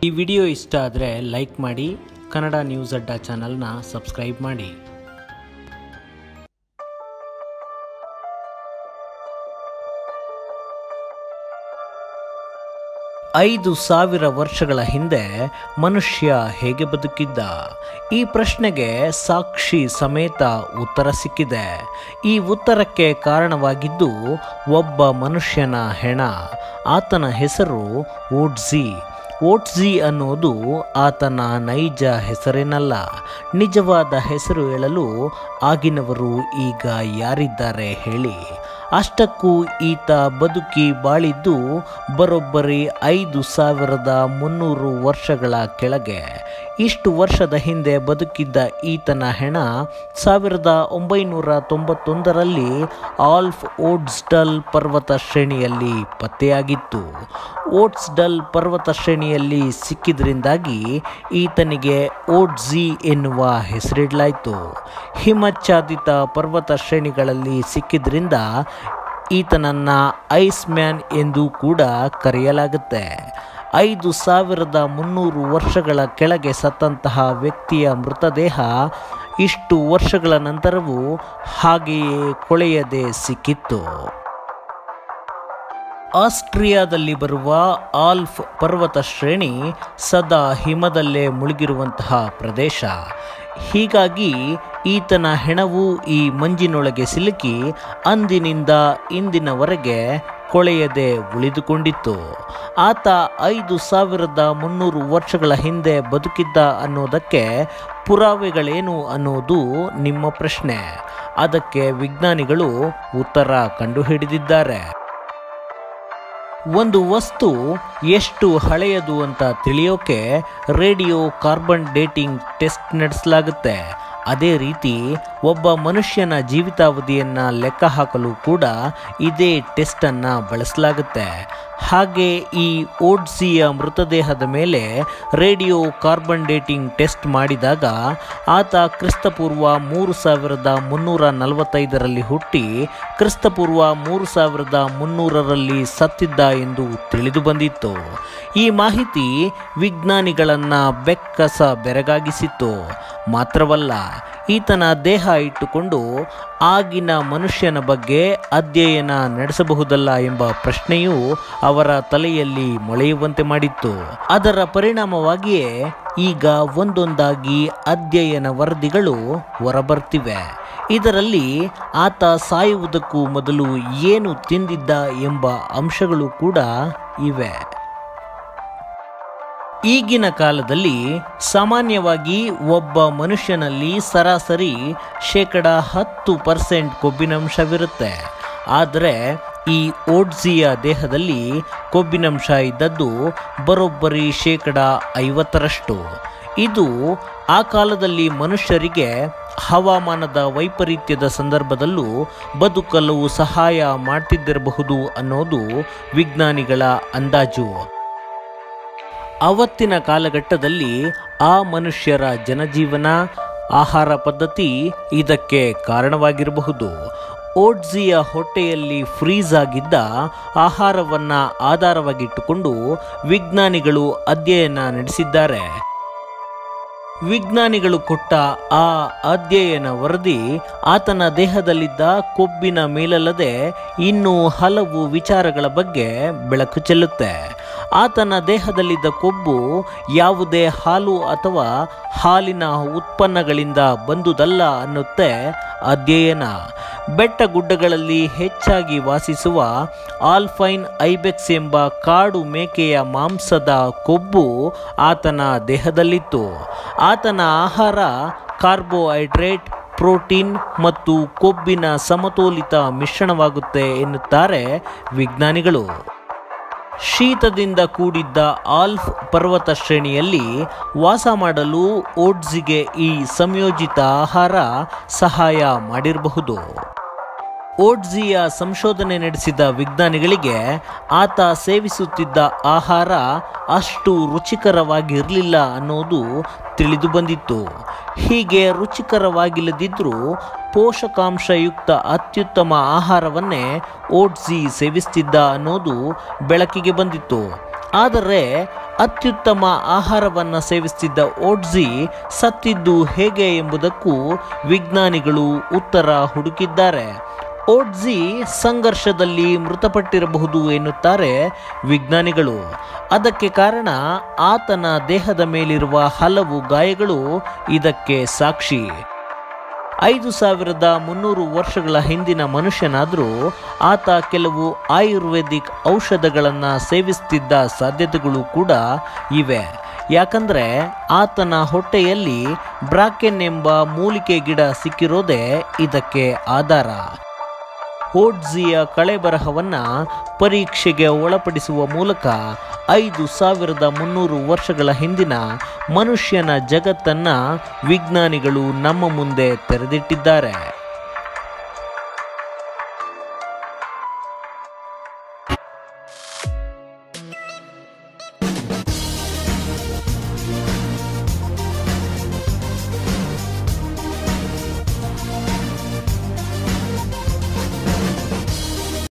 ಈ ವಿಡಿಯೋ ಇಷ್ಟ ಆದರೆ ಲೈಕ್ ಮಾಡಿ ಕನ್ನಡ ನ್ಯೂಸ್ ಅಡ್ಡ ಚಾನಲ್ನ ಸಬ್ಸ್ಕ್ರೈಬ್ ಮಾಡಿ ಐದು ಸಾವಿರ ವರ್ಷಗಳ ಹಿಂದೆ ಮನುಷ್ಯ ಹೇಗೆ ಬದುಕಿದ್ದ ಈ ಪ್ರಶ್ನೆಗೆ ಸಾಕ್ಷಿ ಸಮೇತ ಉತ್ತರ ಸಿಕ್ಕಿದೆ ಈ ಉತ್ತರಕ್ಕೆ ಕಾರಣವಾಗಿದ್ದು ಒಬ್ಬ ಮನುಷ್ಯನ ಹೆಣ ಆತನ ಹೆಸರು ಓಟ್ಜಿ ಓಟ್ಜಿ ಅನ್ನೋದು ಆತನ ನೈಜ ಹೆಸರೇನಲ್ಲ ನಿಜವಾದ ಹೆಸರು ಹೇಳಲು ಆಗಿನವರು ಈಗ ಯಾರಿದ್ದಾರೆ ಹೇಳಿ ಅಷ್ಟಕ್ಕೂ ಈತ ಬದುಕಿ ಬಾಳಿದ್ದು ಬರೋಬ್ಬರಿ ಐದು ಸಾವಿರದ ಮುನ್ನೂರು ವರ್ಷಗಳ ಕೆಳಗೆ ಇಷ್ಟು ವರ್ಷದ ಹಿಂದೆ ಬದುಕಿದ್ದ ಈತನ ಹೆಣ ಸಾವಿರದ ಒಂಬೈನೂರ ತೊಂಬತ್ತೊಂದರಲ್ಲಿ ಆಲ್ಫ್ ಓಟ್ಸ್ಡಲ್ ಪರ್ವತ ಶ್ರೇಣಿಯಲ್ಲಿ ಪತ್ತೆಯಾಗಿತ್ತು ಓಟ್ಸ್ಡಲ್ ಪರ್ವತ ಶ್ರೇಣಿಯಲ್ಲಿ ಸಿಕ್ಕಿದ್ರಿಂದಾಗಿ ಈತನಿಗೆ ಓಟ್ಜಿ ಎನ್ನುವ ಹೆಸರಿಡಲಾಯಿತು ಹಿಮಚ್ಛಾದಿತ ಪರ್ವತ ಶ್ರೇಣಿಗಳಲ್ಲಿ ಸಿಕ್ಕಿದ್ರಿಂದ ಈತನನ್ನ ಐಸ್ ಮ್ಯಾನ್ ಎಂದು ಕೂಡ ಕರೆಯಲಾಗುತ್ತೆ ಐದು ಸಾವಿರದ ಮುನ್ನೂರು ವರ್ಷಗಳ ಕೆಳಗೆ ಸತ್ತಂತಹ ವ್ಯಕ್ತಿಯ ಮೃತದೇಹ ಇಷ್ಟು ವರ್ಷಗಳ ನಂತರವೂ ಹಾಗೆಯೇ ಕೊಳೆಯದೆ ಸಿಕ್ಕಿತ್ತು ಆಸ್ಟ್ರಿಯಾದಲ್ಲಿ ಬರುವ ಆಲ್ಫ್ ಪರ್ವತ ಶ್ರೇಣಿ ಸದಾ ಹಿಮದಲ್ಲೇ ಮುಳುಗಿರುವಂತಹ ಪ್ರದೇಶ ಹೀಗಾಗಿ ಈತನ ಹೆಣವು ಈ ಮಂಜಿನೊಳಗೆ ಸಿಲುಕಿ ಅಂದಿನಿಂದ ಇಂದಿನವರೆಗೆ ಕೊಳೆಯದೆ ಉಳಿದುಕೊಂಡಿತ್ತು ಆತ ಐದು ಸಾವಿರದ ಮುನ್ನೂರು ವರ್ಷಗಳ ಹಿಂದೆ ಬದುಕಿದ್ದ ಅನ್ನೋದಕ್ಕೆ ಪುರಾವೆಗಳೇನು ಅನ್ನೋದು ನಿಮ್ಮ ಪ್ರಶ್ನೆ ಅದಕ್ಕೆ ವಿಜ್ಞಾನಿಗಳು ಉತ್ತರ ಕಂಡುಹಿಡಿದಿದ್ದಾರೆ ಒಂದು ವಸ್ತು ಎಷ್ಟು ಹಳೆಯದು ಅಂತ ತಿಳಿಯೋಕೆ ರೇಡಿಯೋ ಕಾರ್ಬನ್ ಡೇಟಿಂಗ್ ಟೆಸ್ಟ್ ನಡೆಸಲಾಗುತ್ತೆ ಅದೇ ರೀತಿ ಒಬ್ಬ ಮನುಷ್ಯನ ಜೀವಿತಾವಧಿಯನ್ನು ಲೆಕ್ಕ ಹಾಕಲು ಕೂಡ ಇದೇ ಟೆಸ್ಟನ್ನು ಬಳಸಲಾಗುತ್ತೆ ಹಾಗೆ ಈ ಓಡ್ಸಿಯ ಮೃತದೇಹದ ಮೇಲೆ ರೇಡಿಯೋ ಕಾರ್ಬನ್ ಡೇಟಿಂಗ್ ಟೆಸ್ಟ್ ಮಾಡಿದಾಗ ಆತ ಕ್ರಿಸ್ತಪೂರ್ವ ಮೂರು ಸಾವಿರದ ಮುನ್ನೂರ ನಲವತ್ತೈದರಲ್ಲಿ ಹುಟ್ಟಿ ಕ್ರಿಸ್ತಪೂರ್ವ ಮೂರು ಸಾವಿರದ ಮುನ್ನೂರರಲ್ಲಿ ಸತ್ತಿದ್ದ ಎಂದು ತಿಳಿದು ಬಂದಿತ್ತು ಈ ಮಾಹಿತಿ ವಿಜ್ಞಾನಿಗಳನ್ನು ಬೆಕ್ಕಸ ಬೆರಗಾಗಿಸಿತ್ತು ಮಾತ್ರವಲ್ಲ ಈತನ ದೇಹ ಇಟ್ಟುಕೊಂಡು ಆಗಿನ ಮನುಷ್ಯನ ಬಗ್ಗೆ ಅಧ್ಯಯನ ನಡೆಸಬಹುದಲ್ಲ ಎಂಬ ಪ್ರಶ್ನೆಯು ಅವರ ತಲೆಯಲ್ಲಿ ಮೊಳೆಯುವಂತೆ ಮಾಡಿತ್ತು ಅದರ ಪರಿಣಾಮವಾಗಿಯೇ ಈಗ ಒಂದೊಂದಾಗಿ ಅಧ್ಯಯನ ವರದಿಗಳು ಹೊರಬರ್ತಿವೆ ಇದರಲ್ಲಿ ಆತ ಸಾಯುವುದಕ್ಕೂ ಮೊದಲು ಏನು ತಿಂದಿದ್ದ ಎಂಬ ಅಂಶಗಳು ಕೂಡ ಇವೆ ಈಗಿನ ಕಾಲದಲ್ಲಿ ಸಾಮಾನ್ಯವಾಗಿ ಒಬ್ಬ ಮನುಷ್ಯನಲ್ಲಿ ಸರಾಸರಿ ಶೇಕಡ ಹತ್ತು ಪರ್ಸೆಂಟ್ ಕೊಬ್ಬಿನಂಶವಿರುತ್ತೆ ಆದರೆ ಈ ಓಡ್ಸಿಯ ದೇಹದಲ್ಲಿ ಕೊಬ್ಬಿನಂಶ ಇದ್ದದ್ದು ಬರೋಬ್ಬರಿ ಶೇಕಡ ಐವತ್ತರಷ್ಟು ಇದು ಆ ಕಾಲದಲ್ಲಿ ಮನುಷ್ಯರಿಗೆ ಹವಾಮಾನದ ವೈಪರೀತ್ಯದ ಸಂದರ್ಭದಲ್ಲೂ ಬದುಕಲು ಸಹಾಯ ಮಾಡ್ತಿದ್ದಿರಬಹುದು ಅನ್ನೋದು ವಿಜ್ಞಾನಿಗಳ ಅಂದಾಜು ಅವತ್ತಿನ ಕಾಲಘಟ್ಟದಲ್ಲಿ ಆ ಮನುಷ್ಯರ ಜನಜೀವನ ಆಹಾರ ಪದ್ಧತಿ ಇದಕ್ಕೆ ಕಾರಣವಾಗಿರಬಹುದು ಓಟ್ಸಿಯ ಹೊಟ್ಟೆಯಲ್ಲಿ ಫ್ರೀಸ್ ಆಗಿದ್ದ ಆಹಾರವನ್ನು ಆಧಾರವಾಗಿಟ್ಟುಕೊಂಡು ವಿಜ್ಞಾನಿಗಳು ಅಧ್ಯಯನ ನಡೆಸಿದ್ದಾರೆ ವಿಜ್ಞಾನಿಗಳು ಕೊಟ್ಟ ಆ ಅಧ್ಯಯನ ವರದಿ ಆತನ ದೇಹದಲ್ಲಿದ್ದ ಕೊಬ್ಬಿನ ಮೇಲಲ್ಲದೆ ಇನ್ನೂ ಹಲವು ವಿಚಾರಗಳ ಬಗ್ಗೆ ಬೆಳಕು ಚೆಲ್ಲುತ್ತೆ ಆತನ ದೇಹದಲ್ಲಿದ್ದ ಕೊಬ್ಬು ಯಾವುದೇ ಹಾಲು ಅಥವಾ ಹಾಲಿನ ಉತ್ಪನ್ನಗಳಿಂದ ಬಂದುದಲ್ಲ ಅನ್ನುತ್ತೆ ಅಧ್ಯಯನ ಬೆಟ್ಟ ಗುಡ್ಡಗಳಲ್ಲಿ ಹೆಚ್ಚಾಗಿ ವಾಸಿಸುವ ಆಲ್ಫೈನ್ ಐಬೆಕ್ಸ್ ಎಂಬ ಕಾಡು ಮೇಕೆಯ ಮಾಂಸದ ಕೊಬ್ಬು ಆತನ ದೇಹದಲ್ಲಿತ್ತು ಆತನ ಆಹಾರ ಕಾರ್ಬೋಹೈಡ್ರೇಟ್ ಪ್ರೋಟೀನ್ ಮತ್ತು ಕೊಬ್ಬಿನ ಸಮತೋಲಿತ ಮಿಶ್ರಣವಾಗುತ್ತೆ ಎನ್ನುತ್ತಾರೆ ವಿಜ್ಞಾನಿಗಳು ಶೀತದಿಂದ ಕೂಡಿದ್ದ ಆಲ್ಫ್ ಪರ್ವತ ಶ್ರೇಣಿಯಲ್ಲಿ ವಾಸ ಮಾಡಲು ಓಟ್ಸಿಗೆ ಈ ಸಂಯೋಜಿತ ಆಹಾರ ಸಹಾಯ ಮಾಡಿರಬಹುದು ಓಟ್ಸಿಯ ಸಂಶೋಧನೆ ನಡೆಸಿದ ವಿಜ್ಞಾನಿಗಳಿಗೆ ಆತ ಸೇವಿಸುತ್ತಿದ್ದ ಆಹಾರ ಅಷ್ಟು ರುಚಿಕರವಾಗಿರಲಿಲ್ಲ ಅನ್ನೋದು ತಿಳಿದು ಬಂದಿತ್ತು ಹೀಗೆ ರುಚಿಕರವಾಗಿಲ್ಲದಿದ್ದರೂ ಪೋಷಕಾಂಶಯುಕ್ತ ಅತ್ಯುತ್ತಮ ಆಹಾರವನ್ನೇ ಓಟ್ಸಿ ಸೇವಿಸ್ತಿದ್ದ ಅನ್ನೋದು ಬೆಳಕಿಗೆ ಬಂದಿತ್ತು ಆದರೆ ಅತ್ಯುತ್ತಮ ಆಹಾರವನ್ನು ಸೇವಿಸುತ್ತಿದ್ದ ಓಡ್ಜಿ ಸತ್ತಿದ್ದು ಹೇಗೆ ಎಂಬುದಕ್ಕೂ ವಿಜ್ಞಾನಿಗಳು ಉತ್ತರ ಹುಡುಕಿದ್ದಾರೆ ಓಡ್ಜಿ ಸಂಘರ್ಷದಲ್ಲಿ ಮೃತಪಟ್ಟಿರಬಹುದು ಎನ್ನುತ್ತಾರೆ ವಿಜ್ಞಾನಿಗಳು ಅದಕ್ಕೆ ಕಾರಣ ಆತನ ದೇಹದ ಮೇಲಿರುವ ಹಲವು ಗಾಯಗಳು ಇದಕ್ಕೆ ಸಾಕ್ಷಿ ಐದು ಸಾವಿರದ ಮುನ್ನೂರು ವರ್ಷಗಳ ಹಿಂದಿನ ಮನುಷ್ಯನಾದರೂ ಆತ ಕೆಲವು ಆಯುರ್ವೇದಿಕ್ ಔಷಧಗಳನ್ನು ಸೇವಿಸುತ್ತಿದ್ದ ಸಾಧ್ಯತೆಗಳು ಕೂಡ ಇವೆ ಯಾಕಂದರೆ ಆತನ ಹೊಟ್ಟೆಯಲ್ಲಿ ಬ್ರಾಕೆನ್ ಎಂಬ ಮೂಲಿಕೆ ಗಿಡ ಸಿಕ್ಕಿರೋದೇ ಇದಕ್ಕೆ ಆಧಾರ ಹೋಡ್ಜಿಯ ಕಳೆಬರಹವನ್ನು ಪರೀಕ್ಷೆಗೆ ಒಳಪಡಿಸುವ ಮೂಲಕ ಐದು ಸಾವಿರದ ಮುನ್ನೂರು ವರ್ಷಗಳ ಹಿಂದಿನ ಮನುಷ್ಯನ ಜಗತ್ತನ್ನು ವಿಜ್ಞಾನಿಗಳು ನಮ್ಮ ಮುಂದೆ ತೆರೆದಿಟ್ಟಿದ್ದಾರೆ